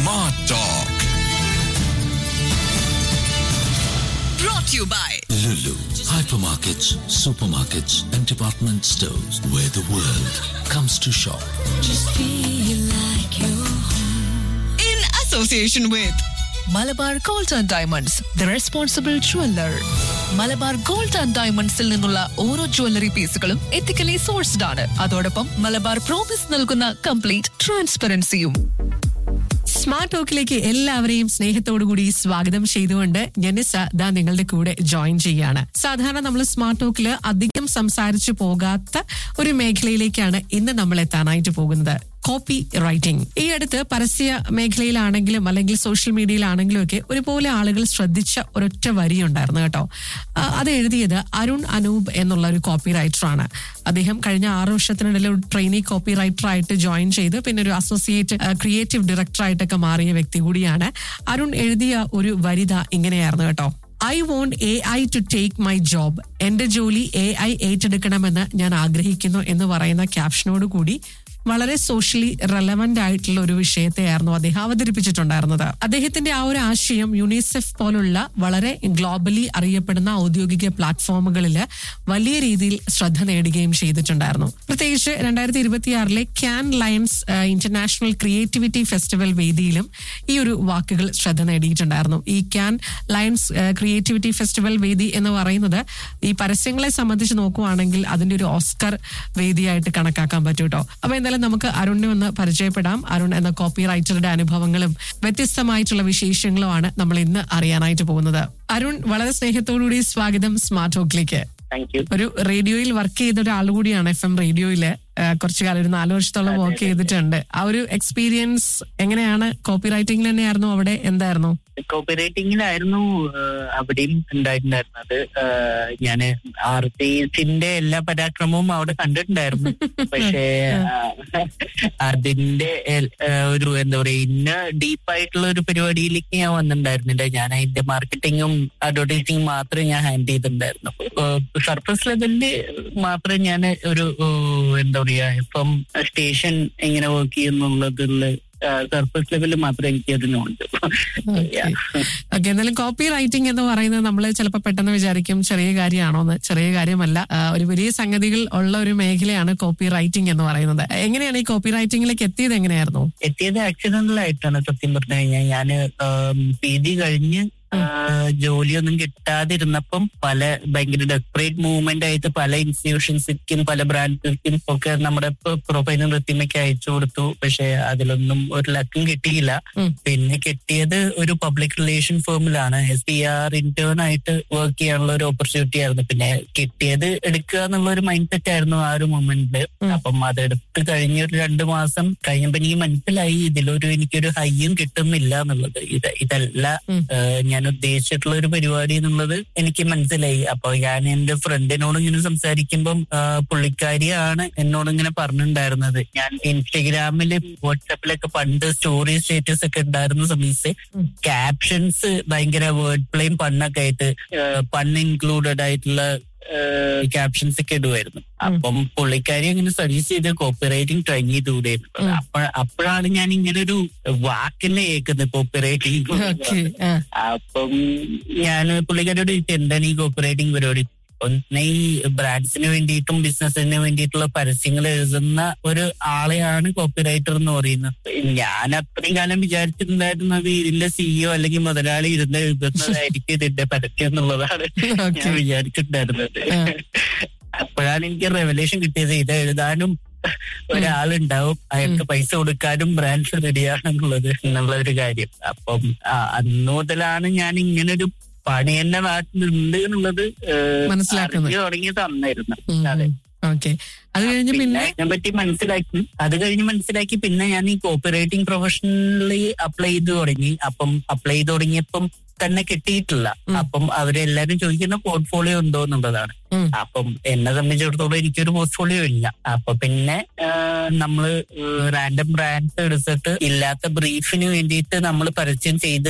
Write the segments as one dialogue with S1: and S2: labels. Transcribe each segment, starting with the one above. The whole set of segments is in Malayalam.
S1: Smart Talk.
S2: brought to you by
S3: Lulu, hypermarkets, supermarkets, and department stores where the world comes to shop.
S2: in association with
S4: Malabar gold and diamonds the responsible jeweller Malabar gold and ഡയമണ്ട്സിൽ നിന്നുള്ള ഓരോ ജ്വല്ലറി പീസുകളും എത്തിക്കലി സോഴ്സ്ഡ് ആണ് അതോടൊപ്പം മലബാർ പ്രോമിസ് നൽകുന്ന കംപ്ലീറ്റ് ട്രാൻസ്പെറൻസിയും സ്മാർട്ട് ടോക്കിലേക്ക് എല്ലാവരെയും സ്നേഹത്തോടുകൂടി സ്വാഗതം ചെയ്തുകൊണ്ട് ജനിസ ദാ നിങ്ങളുടെ കൂടെ ജോയിൻ ചെയ്യാണ് സാധാരണ നമ്മൾ സ്മാർട്ട് ടോക്കിൽ അധികം സംസാരിച്ചു പോകാത്ത ഒരു മേഖലയിലേക്കാണ് ഇന്ന് നമ്മൾ എത്താനായിട്ട് പോകുന്നത് കോപ്പി റൈറ്റിംഗ് ഈ അടുത്ത് പരസ്യ മേഖലയിലാണെങ്കിലും അല്ലെങ്കിൽ സോഷ്യൽ മീഡിയയിലാണെങ്കിലും ഒക്കെ ഒരുപോലെ ആളുകൾ ശ്രദ്ധിച്ച ഒരൊറ്റ വരിയുണ്ടായിരുന്നു കേട്ടോ ആ, അത് എഴുതിയത് അരുൺ അനൂപ് എന്നുള്ള ഒരു കോപ്പി റൈറ്ററാണ് അദ്ദേഹം കഴിഞ്ഞ ആറ് വർഷത്തിനിടയിൽ ഒരു ട്രെയിനി കോപ്പി റൈറ്റർ ആയിട്ട് ജോയിൻ ചെയ്ത് പിന്നെ ഒരു അസോസിയേറ്റ് ക്രിയേറ്റീവ് ഡയറക്ടർ ആയിട്ടൊക്കെ മാറിയ വ്യക്തി കൂടിയാണ് അരുൺ എഴുതിയ ഒരു വരിത ഇങ്ങനെയായിരുന്നു കേട്ടോ I want A I to take my job എന്റെ ജോലി എ ഐ ഏറ്റെടുക്കണമെന്ന് ഞാൻ ആഗ്രഹിക്കുന്നു എന്ന് പറയുന്ന ക്യാപ്ഷനോട് കൂടി വളരെ സോഷ്യലി റെലവന്റ് ആയിട്ടുള്ള ഒരു വിഷയത്തെയായിരുന്നു അദ്ദേഹം അവതരിപ്പിച്ചിട്ടുണ്ടായിരുന്നത് അദ്ദേഹത്തിന്റെ ആ ഒരു ആശയം യുണിസെഫ് പോലുള്ള വളരെ ഗ്ലോബലി അറിയപ്പെടുന്ന ഔദ്യോഗിക പ്ലാറ്റ്ഫോമുകളിൽ വലിയ രീതിയിൽ ശ്രദ്ധ നേടുകയും ചെയ്തിട്ടുണ്ടായിരുന്നു പ്രത്യേകിച്ച് രണ്ടായിരത്തി ഇരുപത്തിയാറിലെ Cannes lions international creativity festival വേദിയിലും ഈ ഒരു വാക്കുകൾ ശ്രദ്ധ നേടിയിട്ടുണ്ടായിരുന്നു ഈ ക്യാൻ ലയൻസ് ക്രിയേറ്റിവിറ്റി ഫെസ്റ്റിവൽ വേദി എന്ന് പറയുന്നത് ഈ പരസ്യങ്ങളെ സംബന്ധിച്ച് നോക്കുവാണെങ്കിൽ അതിന്റെ ഒരു ഓസ്കർ വേദിയായിട്ട് കണക്കാക്കാൻ പറ്റും കേട്ടോ അപ്പൊ എന്തായാലും നമുക്ക് അരുണിനെ ഒന്ന് പരിചയപ്പെടാം അരുൺ എന്ന കോപ്പി റൈറ്ററുടെ അനുഭവങ്ങളും വ്യത്യസ്തമായിട്ടുള്ള വിശേഷങ്ങളുമാണ് നമ്മൾ ഇന്ന് അറിയാനായിട്ട് പോകുന്നത് അരുൺ വളരെ സ്നേഹത്തോടുകൂടി സ്വാഗതം സ്മാർട്ട് ടോക്കിലേക്ക്
S5: താങ്ക് യു
S4: ഒരു റേഡിയോയിൽ വർക്ക് ചെയ്ത ഒരാൾ കൂടിയാണ് എഫ് എം റേഡിയോയില് കുറച്ചു കാലം ഒരു നാല് വർഷത്തോളം വർക്ക് ചെയ്തിട്ടുണ്ട് ആ ഒരു എക്സ്പീരിയൻസ് എങ്ങനെയാണ് കോപ്പി റൈറ്റിംഗിൽ തന്നെയായിരുന്നു അവിടെ എന്തായിരുന്നു
S5: കോപ്പി റൈറ്റിംഗിലായിരുന്നു അവിടെയും ഉണ്ടായിട്ടുണ്ടായിരുന്നത് ഞാൻ ആർട്ടിസ്റ്റിന്റെ എല്ലാ പരാക്രമവും അവിടെ കണ്ടിട്ടുണ്ടായിരുന്നു പക്ഷേ ആ, അതിന്റെ എൽ- ആ, ഒരു എന്താ പറയാ ഇന്ന ഡീപ്പായിട്ടുള്ള ഒരു പരിപാടിയിലേക്ക് ഞാൻ വന്നിട്ടുണ്ടായിരുന്നില്ല ഞാൻ അതിന്റെ മാർക്കറ്റിങ്ങും അഡ്വർടൈസിങ്ങും മാത്രമേ ഞാൻ ഹാൻഡിൽ ചെയ്തിട്ടുണ്ടായിരുന്നു സർഫസ് ലെവലില് മാത്രമേ ഞാൻ ഒരു ഓ, എന്താ പറയാ ഇപ്പം സ്റ്റേഷൻ എങ്ങനെ വർക്ക് ചെയ്യുന്നുള്ളതിൽ സർഫസ് ലെവലിൽ മാത്രമേ എനിക്ക് അതിനുണ്ട് Yeah.
S4: ഓക്കെ എന്നാലും കോപ്പി റൈറ്റിംഗ് എന്ന് പറയുന്നത് നമ്മൾ ചിലപ്പോൾ പെട്ടെന്ന് വിചാരിക്കും ചെറിയ കാര്യമാണോ എന്ന് ചെറിയ കാര്യമല്ല ആ, ഒരു വലിയ സംഗതികൾ ഉള്ള ഒരു മേഖലയാണ് കോപ്പി റൈറ്റിംഗ് എന്ന് പറയുന്നത് എങ്ങനെയാണ് ഈ കോപ്പി റൈറ്റിംഗിലേക്ക് എത്തിയത് എങ്ങനെയായിരുന്നു
S5: എത്തിയത് ആക്സിഡന്റൽ ആയിട്ടാണ് സത്യം പറഞ്ഞു കഴിഞ്ഞാൽ ഞാൻ പി ജി കഴിഞ്ഞ് ആ, ജോലിയൊന്നും കിട്ടാതിരുന്നപ്പം പല ഭയങ്കര ഡെസ്പറേറ്റ് മൂവ്മെന്റ് ആയിട്ട് പല ഇൻസ്റ്റിറ്റ്യൂഷൻസിനും പല ബ്രാൻഡ്സിനും ഒക്കെ നമ്മുടെ പ്രൊഫൈലും റെത്തിമൊക്കെ അയച്ചു കൊടുത്തു പക്ഷെ അതിലൊന്നും ഒരു ലക്കും കിട്ടിയില്ല
S4: ഉം.
S5: പിന്നെ കിട്ടിയത് ഒരു പബ്ലിക് റിലേഷൻ ഫേമിലാണ് എസ് പി ആർ ഇന്റേൺ ആയിട്ട് വർക്ക് ചെയ്യാനുള്ള ഒരു ഓപ്പർച്യൂണിറ്റി ആയിരുന്നു പിന്നെ കിട്ടിയത് എടുക്കുക എന്നുള്ള ഒരു മൈൻഡ് സെറ്റ് ആയിരുന്നു ആ ഒരു മൊമെന്റില്
S4: ഉം.
S5: അപ്പം അതെടുത്ത് കഴിഞ്ഞ ഒരു രണ്ടു മാസം കഴിഞ്ഞപ്പോ എനിക്ക് മനസ്സിലായി ഇതിലൊരു എനിക്കൊരു ഹൈയും കിട്ടുന്നില്ല എന്നുള്ളത് ഇത് ഇതല്ല
S4: ഉം.
S5: ഏഹ് ഞാൻ ഉദ്ദേശിച്ചിട്ടുള്ള ഒരു പരിപാടി എന്നുള്ളത് എനിക്ക് മനസ്സിലായി അപ്പൊ ഞാൻ എന്റെ ഫ്രണ്ടിനോട് ഇങ്ങനെ സംസാരിക്കുമ്പം ആഹ് പുള്ളിക്കാരിയാണ് എന്നോട് ഇങ്ങനെ പറഞ്ഞിട്ടുണ്ടായിരുന്നത് ഞാൻ ഇൻസ്റ്റഗ്രാമിലും വാട്സാപ്പിലൊക്കെ പണ്ട് സ്റ്റോറി സ്റ്റേറ്റസ് ഒക്കെ ഉണ്ടായിരുന്ന സമയത്ത്
S4: ഉം.
S5: ക്യാപ്ഷൻസ് ഭയങ്കര വേർഡ് പ്ലേയും പണ്ണൊക്കെ ആയിട്ട് പണ്ണ് ഇൻക്ലൂഡഡ് ആയിട്ടുള്ള ക്യാപ്ഷൻസ് ഒക്കെ ഇടുമായിരുന്നു അപ്പം പുള്ളിക്കാരി അങ്ങനെ സജസ്റ്റ് ചെയ്ത് കോപ്പി റൈറ്റിംഗ് ട്രൈ ചെയ്തുകൂടെ
S4: ഉം.
S5: അപ്പഴ അപ്പോഴാണ് ഞാൻ ഇങ്ങനെ ഒരു വാക്കിനെ കേൾക്കുന്നത് കോപ്പി റൈറ്റിംഗ്
S4: ഓക്കെ
S5: അപ്പം ഞാൻ പുള്ളിക്കാരോട് ചോദിച്ചു എന്താണ് ഈ കോപ്പി റൈറ്റിംഗ് പരിപാടി ഒന്ന് ഈ ബ്രാൻഡ്സിന് വേണ്ടിയിട്ടും ബിസിനസിന് വേണ്ടിയിട്ടുള്ള പരസ്യങ്ങൾ എഴുതുന്ന ഒരു ആളെയാണ് കോപ്പി റൈറ്റർ എന്ന് പറയുന്നത് ഞാൻ അത്രയും കാലം വിചാരിച്ചിട്ടുണ്ടായിരുന്നത് ഇതിന്റെ സിഇഒ അല്ലെങ്കിൽ മുതലാളി ഇരുന്ന് എഴുതുന്നതായിരിക്കും ഇതിന്റെ പരസ്യം എന്നുള്ളതാണ് ഞാൻ
S4: ഓക്കെ
S5: വിചാരിച്ചിട്ടുണ്ടായിരുന്നത്
S4: ആ.
S5: അപ്പോഴാണ് എനിക്ക് റെവലേഷൻ കിട്ടിയത് ഇത് എഴുതാനും ഒരാളുണ്ടാവും അയാൾക്ക് പൈസ കൊടുക്കാനും ബ്രാൻഡ് റെഡിയാണെന്നുള്ളത് എന്നുള്ള ഒരു കാര്യം അപ്പം ആ, അന്ന് മുതലാണ് ഞാൻ ഇങ്ങനെ ഒരു പണി എന്റെ നാട്ടിലുണ്ട് എന്നുള്ളത് ഏഹ്,
S4: മനസ്സിലാക്കുന്നത്.
S5: അറിഞ്ഞു തുടങ്ങിയത് അന്നായിരുന്നു അതെ
S4: ഓക്കെ അത് കഴിഞ്ഞ്
S5: പിന്നെ
S4: പിന്നെ
S5: അതിനെ പറ്റി മനസ്സിലാക്കി അത് കഴിഞ്ഞ് മനസ്സിലാക്കി പിന്നെ ഞാൻ ഈ കോപ്പി റൈറ്റിംഗ് പ്രൊഫഷണലി അപ്ലൈ ചെയ്ത് തുടങ്ങി അപ്പം അപ്ലൈ ചെയ്ത് തുടങ്ങിയപ്പം തന്നെ കിട്ടിയിട്ടില്ല
S4: ഉം.
S5: അപ്പം അവരെല്ലാരും ചോദിക്കുന്ന പോർട്ട്ഫോളിയോ ഉണ്ടോ എന്നുള്ളതാണ്
S4: ഉം.
S5: അപ്പം എന്നെ സംബന്ധിച്ചിടത്തോളം എനിക്കൊരു പോർട്ട്ഫോളിയോ ഇല്ല അപ്പൊ പിന്നെ ആ, നമ്മള് റാൻഡം ബ്രാൻഡ്സ് എടുത്തിട്ട് ഇല്ലാത്ത ബ്രീഫിന് വേണ്ടിയിട്ട് നമ്മൾ പരസ്യം ചെയ്ത്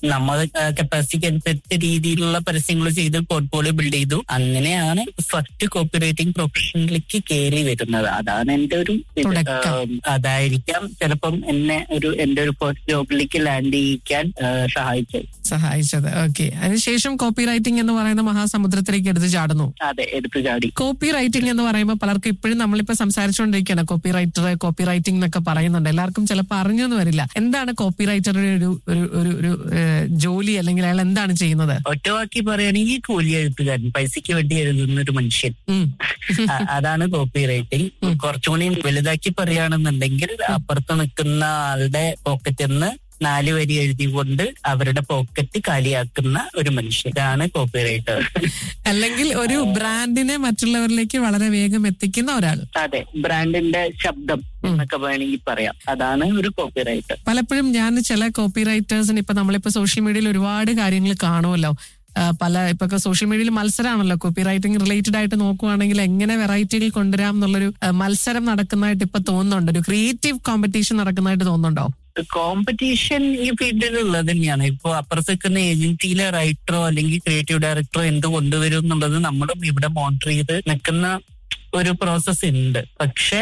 S5: നമ്മൾ കപ്പാസിറ്റിക്ക് അനുസരിച്ച രീതിയിലുള്ള പരസ്യങ്ങൾ ചെയ്ത് പോർട്ട്ഫോളിയോ ബിൽഡ് ചെയ്തു അങ്ങനെയാണ് ഫസ്റ്റ് കോപ്പി റൈറ്റിംഗ് പ്രൊഫഷനിലേക്ക് കയറി വരുന്നത് അതാണ് എന്റെ ഒരു ഇത്.
S4: തുടക്കം.
S5: ആം, അതായിരിക്കാം ചിലപ്പം എന്നെ ഒരു എന്റെ ഒരു ഫസ്റ്റ് ജോബിലേക്ക് ലാൻഡ് ചെയ്യിക്കാൻ ആ, സഹായിച്ചത്
S1: സഹായിച്ചത് ഓക്കെ അതിനുശേഷം കോപ്പി റൈറ്റിംഗ് എന്ന് പറയുന്ന മഹാസമുദ്രത്തിലേക്ക് എടുത്ത് ചാടുന്നു
S5: അതെ എടുത്തു ചാടി
S1: കോപ്പി റൈറ്റിംഗ് എന്ന് പറയുമ്പോൾ പലർക്കും ഇപ്പോഴും നമ്മളിപ്പോ സംസാരിച്ചുകൊണ്ടിരിക്കുകയാണ് കോപ്പി റൈറ്റർ കോപ്പി റൈറ്റിംഗ് എന്നൊക്കെ പറയുന്നുണ്ട് എല്ലാവർക്കും ചിലപ്പോൾ അറിഞ്ഞൊന്നും വരില്ല എന്താണ് കോപ്പി റൈറ്ററുടെ ഒരു ഒരു ഒരു ഒരു ഏഹ്, ജോലി അല്ലെങ്കിൽ അയാൾ എന്താണ് ചെയ്യുന്നത്
S5: ഒറ്റ വാക്കി പറയുകയാണെങ്കിൽ കൂലി എഴുത്തുകാരൻ പൈസയ്ക്ക് വേണ്ടി എഴുതുന്ന ഒരു മനുഷ്യൻ
S1: ഉം.
S5: അ- അതാണ് കോപ്പി റൈറ്റിംഗ് കുറച്ചുകൂടി വലുതാക്കി പറയുകയാണെന്നുണ്ടെങ്കിൽ അപ്പുറത്ത് നിൽക്കുന്ന ആളുടെ പോക്കറ്റിൽ നിന്ന് നാല് വരി എഴുതിക്കൊണ്ട് അവരുടെ പോക്കറ്റ് കാലിയാക്കുന്ന ഒരു മനുഷ്യൻ ഇതാണ് കോപ്പി റൈറ്റർ
S1: അല്ലെങ്കിൽ ഒരു ബ്രാൻഡിനെ മറ്റുള്ളവരിലേക്ക് വളരെ വേഗം എത്തിക്കുന്ന ഒരാൾ
S5: അതെ ബ്രാൻഡിന്റെ ശബ്ദം എന്നൊക്കെ വേണമെങ്കിൽ പറയാം അതാണ് ഒരു കോപ്പി റൈറ്റർ
S1: പലപ്പോഴും ഞാൻ ചില കോപ്പി റൈറ്റേഴ്സിന് ഇപ്പൊ നമ്മളിപ്പോ സോഷ്യൽ മീഡിയയിൽ ഒരുപാട് കാര്യങ്ങൾ കാണുമല്ലോ ആ, പല ഇപ്പൊ സോഷ്യൽ മീഡിയയിൽ മത്സരമാണല്ലോ കോപ്പി റൈറ്റിംഗ് റിലേറ്റഡ് ആയിട്ട് നോക്കുവാണെങ്കിൽ എങ്ങനെ വെറൈറ്റികൾ കൊണ്ടുവരാം എന്നുള്ളൊരു ആ, മത്സരം നടക്കുന്നതായിട്ട് ഇപ്പൊ തോന്നുന്നുണ്ട് ഒരു ക്രിയേറ്റീവ് കോമ്പറ്റീഷൻ നടക്കുന്നതായിട്ട് തോന്നുന്നുണ്ടോ
S5: കോമ്പറ്റീഷൻ ഈ ഫീൽഡിൽ ഉള്ളത് തന്നെയാണ് ഇപ്പൊ അപ്പുറത്ത് നിൽക്കുന്ന ഏജൻസിയിലെ റൈറ്ററോ അല്ലെങ്കിൽ ക്രിയേറ്റീവ് ഡയറക്ടറോ എന്ത് കൊണ്ടുവരും എന്നുള്ളത് നമ്മളും ഇവിടെ മോണിറ്റർ ചെയ്ത് നിൽക്കുന്ന ഒരു പ്രോസസ് ഉണ്ട് പക്ഷെ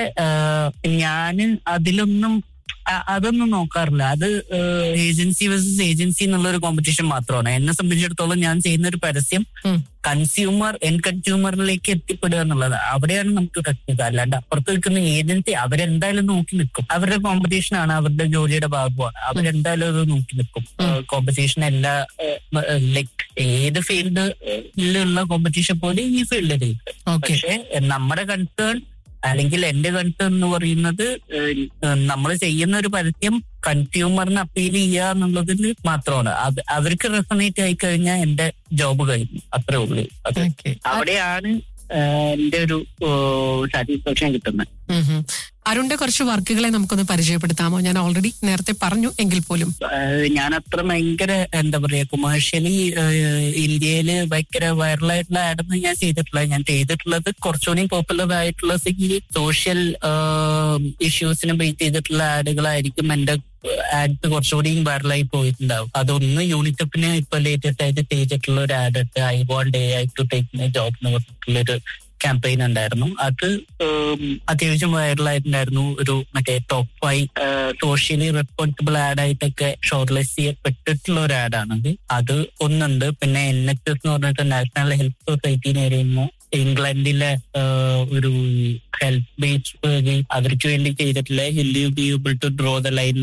S5: ഞാൻ അതിലൊന്നും അ- അതൊന്നും നോക്കാറില്ല അത് ഏജൻസി വേഴ്സസ് ഏജൻസി എന്നുള്ള ഒരു കോമ്പറ്റീഷൻ മാത്രമാണ് എന്നെ സംബന്ധിച്ചിടത്തോളം ഞാൻ ചെയ്യുന്ന ഒരു പരസ്യം
S1: ഉം.
S5: കൺസ്യൂമർ എൻ കൺസ്യൂമറിലേക്ക് എത്തിപ്പെടുക എന്നുള്ളത് അവിടെയാണ് നമുക്ക് കത്തുക അല്ലാണ്ട് അപ്പുറത്ത് നിൽക്കുന്ന ഏജൻസി അവരെന്തായാലും നോക്കി നിൽക്കും അവരുടെ കോമ്പറ്റീഷൻ ആണ് അവരുടെ ജോലിയുടെ ഭാഗമാണ് അവരെന്തായാലും അത് നോക്കി നിൽക്കും കോമ്പറ്റീഷൻ എല്ലാ ലൈക്ക് ഏത് ഫീൽഡിലുള്ള കോമ്പറ്റീഷൻ പോലെ ഈ ഫീൽഡിലേക്ക്
S1: ഓക്കെ
S5: പക്ഷെ നമ്മുടെ കൺസേൺ അല്ലെങ്കിൽ എന്റെ കൺസേൺ എന്ന് പറയുന്നത് നമ്മൾ ചെയ്യുന്ന ഒരു പരസ്യം കൺസ്യൂമറിന് അപ്പീൽ ചെയ്യുക എന്നുള്ളതിൽ മാത്രമാണ് അത് അവർക്ക് റെസണേറ്റ് ആയി കഴിഞ്ഞാൽ എന്റെ ജോബ് കഴിഞ്ഞു അത്രേ ഉള്ളൂ അത്
S1: ഓക്കെ
S5: അവിടെയാണ് ഏഹ്, എന്റെ ഒരു സാറ്റിസ്ഫാക്ഷൻ കിട്ടുന്നത്
S1: അരുണിന്റെ കുറച്ച് വർക്കുകളെ നമുക്കൊന്ന് പരിചയപ്പെടുത്താമോ ഞാൻ ഓൾറെഡി നേരത്തെ പറഞ്ഞു എങ്കിൽ പോലും
S5: ഏഹ് ഞാൻ അത്ര ഭയങ്കര എന്താ പറയാ കൊമേഴ്ഷ്യലി ഇന്ത്യയില് ഭയങ്കര വൈറലായിട്ടുള്ള ആഡൊന്നും ഞാൻ ചെയ്തിട്ടില്ല ഞാൻ ചെയ്തിട്ടുള്ളത് കുറച്ചുകൂടി പോപ്പുലർ ആയിട്ടുള്ള ഈ സോഷ്യൽ ഇഷ്യൂസിനെ ബേസ് ചെയ്തിട്ടുള്ള ആഡുകളായിരിക്കും എന്റെ ആഡ്സ് കുറച്ചുകൂടി വൈറലായി പോയിട്ടുണ്ടാവും അതൊന്ന് യൂണിസെഫിന് ഇപ്പൊ ലേറ്റസ്റ്റ് ആയിട്ട് ചെയ്തിട്ടുള്ള ഒരു ആഡ് ഉണ്ട് I want A I to take my job എന്ന് പറഞ്ഞിട്ടുള്ളൊരു ക്യാമ്പയിൻ ഉണ്ടായിരുന്നു അത് ഉം, അത്യാവശ്യം വൈറലായിട്ടുണ്ടായിരുന്നു ഒരു മറ്റേ ടോപ്പ് ഫൈവ് സോഷ്യലി റെസ്പോൺസിബിൾ ആഡായിട്ടൊക്കെ ഷോർട്ട് ലിസ്റ്റ് ചെയ്യപ്പെട്ടിട്ടുള്ള ഒരു ആഡാണത് അത് ഒന്നുണ്ട് പിന്നെ എൻ എച്ച് എസ് എന്ന് പറഞ്ഞിട്ട് നാഷണൽ ഹെൽത്ത് സൊസൈറ്റി എന്ന് പറയുമ്പോൾ ഇംഗ്ലണ്ടിലെ ആഹ്, ഒരു ഹെൽത്ത് ബേസ് അവർക്ക് വേണ്ടി ചെയ്തിട്ടുള്ള will you be able to draw the line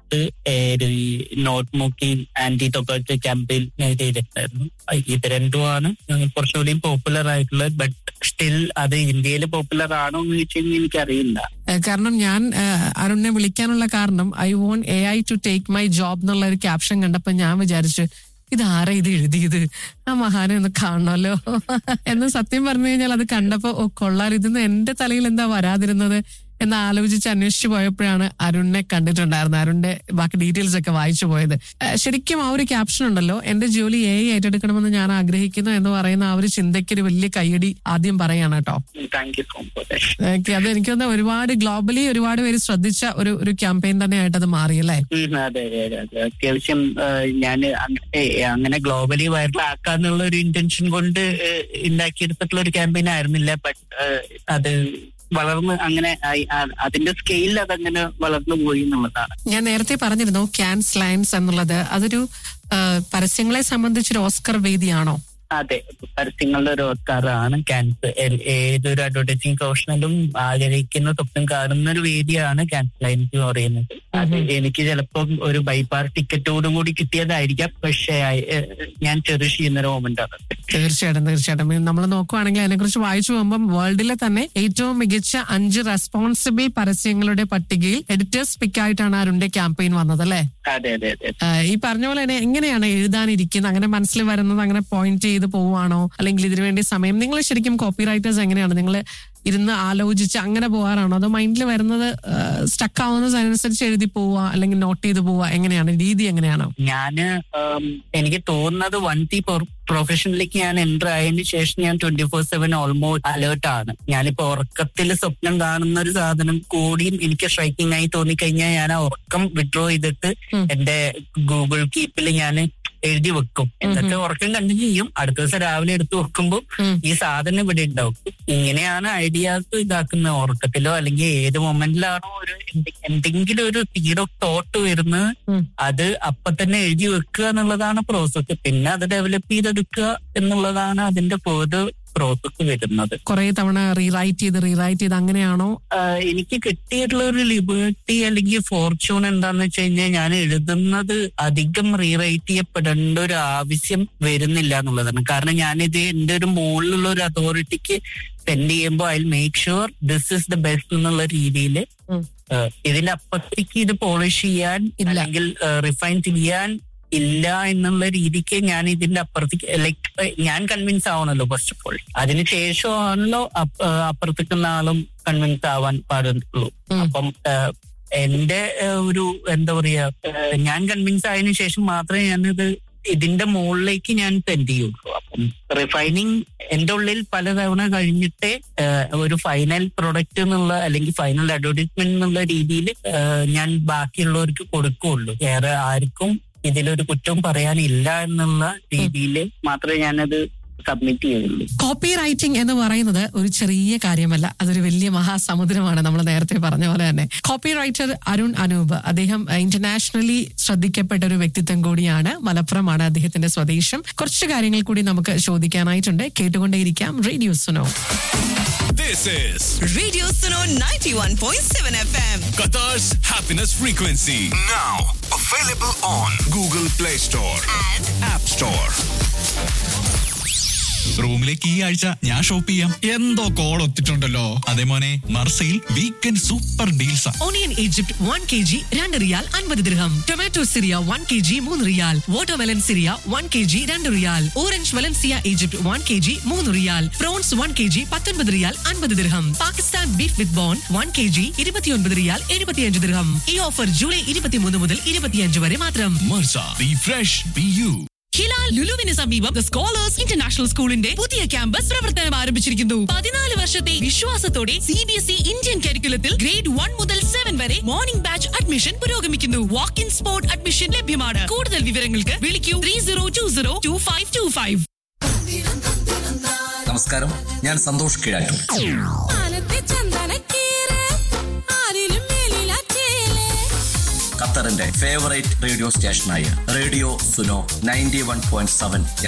S5: not smoking anti tobacco campaign ചെയ്തിട്ടുണ്ടായിരുന്നു ഇത് രണ്ടുമാണ് കുറച്ചുകൂടി പോപ്പുലർ ആയിട്ടുള്ളത് ബട്ട് സ്റ്റിൽ അത് ഇന്ത്യയിൽ പോപ്പുലർ ആണോ എന്ന് ചോദിച്ചു കഴിഞ്ഞാൽ എനിക്കറിയില്ല
S1: ഏഹ് കാരണം ഞാൻ ഏഹ് അരുണിനെ വിളിക്കാനുള്ള കാരണം I want A I to take my job എന്നുള്ള ഒരു ക്യാപ്ഷൻ കണ്ടപ്പോ ഞാൻ വിചാരിച്ചു ഇത് ആരാ ഇത് എഴുതിയത് ആ മഹാനെ ഒന്ന് കാണണമല്ലോ എന്ന് സത്യം പറഞ്ഞു കഴിഞ്ഞാൽ അത് കണ്ടപ്പോ ഓ കൊള്ളാൻ ഇതൊന്നും എന്റെ തലയിൽ എന്താ വരാതിരുന്നത് എന്ന് ആലോചിച്ച് അന്വേഷിച്ചു പോയപ്പോഴാണ് അരുണിനെ കണ്ടിട്ടുണ്ടായിരുന്നത് അരുണിന്റെ ബാക്കി ഡീറ്റെയിൽസ് ഒക്കെ വായിച്ചു പോയത് ഏഹ് ശരിക്കും ആ ഒരു ക്യാപ്ഷൻ ഉണ്ടല്ലോ എന്റെ ജോലി എ ഐ ഏറ്റെടുക്കണമെന്ന് ഞാൻ ആഗ്രഹിക്കുന്നു എന്ന് പറയുന്ന ആ ഒരു ചിന്തയ്ക്ക് ഒരു വലിയ കയ്യടി ആദ്യം പറയാണ് കേട്ടോ
S5: thank you so much
S1: okay അത് എനിക്ക് തോന്നുന്നു ഒരുപാട് ഗ്ലോബലി ഒരുപാട് പേര് ശ്രദ്ധിച്ച ഒരു ഒരു ക്യാമ്പയിൻ തന്നെയായിട്ട് അത് മാറി അല്ലേ
S5: ഉം, അതെ അതെ അതെ അതെ അത്യാവശ്യം ഞാൻ അങ്ങനെ ഗ്ലോബലി വൈറലാക്കാന്നുള്ള ഒരു ഇന്റൻഷൻ കൊണ്ട് ഏഹ്, ഉണ്ടാക്കിയെടുത്തിട്ടുള്ള ഒരു ക്യാമ്പയിൻ ആയിരുന്നില്ല ബട്ട് അത് വളർന്ന് അങ്ങനെ ആയി. ആ- അതിന്റെ സ്കെയിലിൽ അതങ്ങനെ വളർന്നു പോയി എന്നുള്ളതാണ്
S1: ഞാൻ നേരത്തെ പറഞ്ഞിരുന്നു ക്യാൻസ് ലൈൻസ് എന്നുള്ളത് അതൊരു ആ, പരസ്യങ്ങളെ സംബന്ധിച്ചൊരു ഓസ്കർ വേദിയാണോ
S5: അതെ പരസ്യങ്ങളുടെ ഒരു ഓസ്കാറാണ് ക്യാൻസർ ഏതൊരു അഡ്വർടൈസിങ് പ്രൊഫഷണലും ആഗ്രഹിക്കുന്ന സ്വപ്നം കാണുന്ന ഒരു വേദിയാണ് ക്യാൻസർ ലൈൻസ് എന്ന് പറയുന്നത് അത് എനിക്ക് ചിലപ്പം ഒരു ബൈപ്പാർ ടിക്കറ്റോട് കൂടി കിട്ടിയതായിരിക്കാം പക്ഷേ ഏഹ്, ഞാൻ ചെറിഷ് ചെയ്യുന്ന ഒരു മൊമെന്റ് ആണ്
S1: തീർച്ചയായിട്ടും തീർച്ചയായിട്ടും നമ്മൾ നോക്കുവാണെങ്കിൽ അതിനെക്കുറിച്ച് വായിച്ചു പോകുമ്പോൾ വേൾഡിലെ തന്നെ ഏറ്റവും മികച്ച അഞ്ച് റെസ്പോൺസിബിൾ പരസ്യങ്ങളുടെ പട്ടികയിൽ എഡിറ്റേഴ്സ് പിക്ക് ആയിട്ടാണ് അരുണിന്റെ ക്യാമ്പയിൻ വന്നത് അല്ലേ
S5: അതെ അതെ അതെ
S1: ആ, ഈ പറഞ്ഞ പോലെ തന്നെ എങ്ങനെയാണ് എഴുതാനിരിക്കുന്നത് അങ്ങനെ മനസ്സിൽ വരുന്നത് അങ്ങനെ പോയിന്റ് ചെയ്ത് പോവാണോ അല്ലെങ്കിൽ ഇതിനു വേണ്ടി സമയം നിങ്ങൾ ശരിക്കും കോപ്പി റൈറ്റേഴ്സ് എങ്ങനെയാണ് നിങ്ങൾ ഇരുന്ന് ആലോചിച്ച് അങ്ങനെ പോകാറാണോ അതോ മൈൻഡിൽ വരുന്നത് സ്റ്റക്ക് ആവുന്നതനുസരിച്ച് എഴുതി പോവുക അല്ലെങ്കിൽ നോട്ട് ചെയ്ത് പോവുക എങ്ങനെയാണ് രീതി എങ്ങനെയാണോ
S5: ഞാന് ഉം, എനിക്ക് തോന്നുന്നത് വൺ ടി പ്രൊഫഷനിലേക്ക് ഞാൻ എൻ്റർ ആയതിനു ശേഷം ഞാൻ twenty four seven almost alert ആണ് ഞാനിപ്പോ ഉറക്കത്തിൽ സ്വപ്നം കാണുന്ന ഒരു സാധനം കൂടിയും എനിക്ക് സ്ട്രൈക്കിംഗ് ആയി തോന്നിക്കഴിഞ്ഞാൽ ഞാൻ ആ ഉറക്കം വിഡ്രോ ചെയ്തിട്ട്
S1: ഉം.
S5: എന്റെ ഗൂഗിൾ കീപ്പിൽ ഞാൻ എഴുതി വെക്കും എന്നിട്ട് ഉറക്കം കണ്ടിന്യൂ ചെയ്യും അടുത്ത ദിവസം രാവിലെ എടുത്ത് വെക്കുമ്പോൾ
S1: ഉം.
S5: ഈ സാധനം ഇവിടെ ഉണ്ടാവും ഇങ്ങനെയാണ് ഐഡിയാസ് ഇതാക്കുന്ന ഉറക്കത്തിലോ അല്ലെങ്കിൽ ഏത് മൊമെന്റിലാണോ ഒരു എന്തെ- എന്തെങ്കിലും ഒരു സീഡ് ഓഫ് തോട്ട് വരുന്നത്
S1: ഉം.
S5: അത് അപ്പൊ തന്നെ എഴുതി വെക്കുക എന്നുള്ളതാണ് പ്രോസസ്സ് പിന്നെ അത് ഡെവലപ്പ് ചെയ്തെടുക്കുക എന്നുള്ളതാണ് അതിന്റെ ഫേർദർ പ്രോസസ്സ് വരുന്നത്
S1: കുറെ തവണ റീറൈറ്റ് ചെയ്ത് റീറൈറ്റ് ചെയ്ത് അങ്ങനെയാണോ
S5: ആഹ് എനിക്ക് കിട്ടിയിട്ടുള്ള ഒരു ലിബേർട്ടി അല്ലെങ്കിൽ ഫോർച്യൂൺ എന്താന്ന് വെച്ച് കഴിഞ്ഞാൽ ഞാൻ എഴുതുന്നത് അധികം റീറൈറ്റ് ചെയ്യപ്പെടേണ്ട ഒരു ആവശ്യം വരുന്നില്ല എന്നുള്ളതാണ് കാരണം ഞാനിത് എന്റെ ഒരു മുകളിലുള്ള ഒരു അതോറിറ്റിക്ക് സെൻഡ് ചെയ്യുമ്പോൾ I make sure this is the best എന്നുള്ള രീതിയിൽ
S1: ഉം.
S5: ഇതിന്റെ അപ്പുറത്തേക്ക് ഇത് പോളിഷ് ചെയ്യാൻ
S1: ഇല്ല.
S5: അല്ലെങ്കിൽ റിഫൈൻ ചെയ്യാൻ ഇല്ല എന്നുള്ള രീതിക്ക് ഞാൻ ഇതിന്റെ അപ്പുറത്തേക്ക് ലൈക്ക് ഞാൻ കൺവിൻസ് ആവണല്ലോ ഫസ്റ്റ് ഓഫ് ഓൾ അതിനുശേഷമാണല്ലോ അപ്പ- ഏഹ് അപ്പുറത്തേക്കുന്ന ആളും കൺവിൻസ് ആവാൻ പാടുള്ളൂ
S1: ഉം.
S5: അപ്പം ഏഹ് എന്റെ ഏഹ് ഒരു എന്താ പറയാ ഏഹ് ഞാൻ കൺവിൻസ് ആയതിനു ശേഷം മാത്രമേ ഞാനിത് ഇതിന്റെ മുകളിലേക്ക് ഞാൻ സെൻഡ് ചെയ്യുള്ളൂ അപ്പം റിഫൈനിങ് എന്റെ ഉള്ളിൽ പലതവണ കഴിഞ്ഞിട്ടേ ഏഹ് ഒരു ഫൈനൽ പ്രൊഡക്റ്റ് എന്നുള്ള അല്ലെങ്കിൽ ഫൈനൽ അഡ്വർടൈസ്മെന്റ് എന്നുള്ള രീതിയിൽ ഞാൻ ബാക്കിയുള്ളവർക്ക് കൊടുക്കുകയുള്ളൂ വേറെ ആർക്കും ഇതിലൊരു കുറ്റം പറയാനില്ല എന്നുള്ള രീതിയിൽ മാത്രമേ ഞാനത് സബ്മിറ്റ് ചെയ്യുള്ളൂ
S1: കോപ്പി റൈറ്റിംഗ് എന്ന് പറയുന്നത് ഒരു ചെറിയ കാര്യമല്ല അതൊരു വലിയ മഹാസമുദ്രമാണ് നമ്മൾ നേരത്തെ പറഞ്ഞ പോലെ തന്നെ കോപ്പി റൈറ്റർ അരുൺ അനൂപ് അദ്ദേഹം ഇന്റർനാഷണലി ശ്രദ്ധിക്കപ്പെട്ട ഒരു വ്യക്തിത്വം കൂടിയാണ് മലപ്പുറമാണ് അദ്ദേഹത്തിന്റെ സ്വദേശം കുറച്ച് കാര്യങ്ങൾ കൂടി നമുക്ക് ചോദിക്കാനായിട്ടുണ്ട് കേട്ടുകൊണ്ടേയിരിക്കാം radio Suno
S6: This is
S2: Radio Suno 91.7 FM.
S6: Qatar's happiness frequency.
S7: Now available on
S6: Google Play Store,
S2: And
S6: App Store.
S8: റൂമിലേക്ക് ഈ ആഴ്ച ഞാൻ ഷോപ്പ് ചെയ്യാം എന്തോ കോൾ ഒത്തിട്ടുണ്ടല്ലോ അതേ മോനെ മർസയിൽ വീക്കെൻഡ് സൂപ്പർ ഡീൽസാ
S9: onion Egypt one K G രണ്ട് റിയാൽ അൻപത് ദിർഹം tomato Syria one K G മൂന്ന് റിയാൽ watermelon Syria one K G രണ്ട് റിയാൽ orange Valencia Egypt one K G മൂന്ന് റിയാൽ പ്രോൺസ് വൺ കെ ജി പത്തൊൻപത് റിയാൽ അൻപത് ദിർഹം Pakistan beef with bone one K G ഇരുപത്തിയൊൻപത് റിയാൽ എഴുപത്തിയഞ്ച് ദിർഹം ഈ ഓഫർ ജൂലൈ ഇരുപത്തിമൂന്ന് മുതൽ ഇരുപത്തിയഞ്ച് വരെ മാത്രം
S8: മർസ ബി ഫ്രഷ് ബി യു
S9: ഹിലാൽ ലുലുവിന് സമീപം ദ സ്കോളേഴ്സ് ഇന്റർനാഷണൽ സ്കൂളിന്റെ പുതിയ ക്യാമ്പസ് പ്രവർത്തനം ആരംഭിച്ചിരിക്കുന്നു പതിനാല് വർഷത്തെ വിശ്വാസത്തോടെ C B S E Indian കരിക്കുലത്തിൽ ഗ്രേഡ് വൺ മുതൽ സെവൻ വരെ മോർണിംഗ് ബാച്ച് അഡ്മിഷൻ പുരോഗമിക്കുന്നു വാക്ക് ഇൻ സ്പോട്ട് അഡ്മിഷൻ ലഭ്യമാണ് കൂടുതൽ വിവരങ്ങൾക്ക് വിളിക്കൂ three zero two zero two five two five
S10: നമസ്കാരം ഞാൻ സന്തോഷ് കീഴാറ്റൂർ ഖത്തറിന്റെ ഫേവറേറ്റ് റേഡിയോ സ്റ്റേഷനായ radio Suno ninety one point seven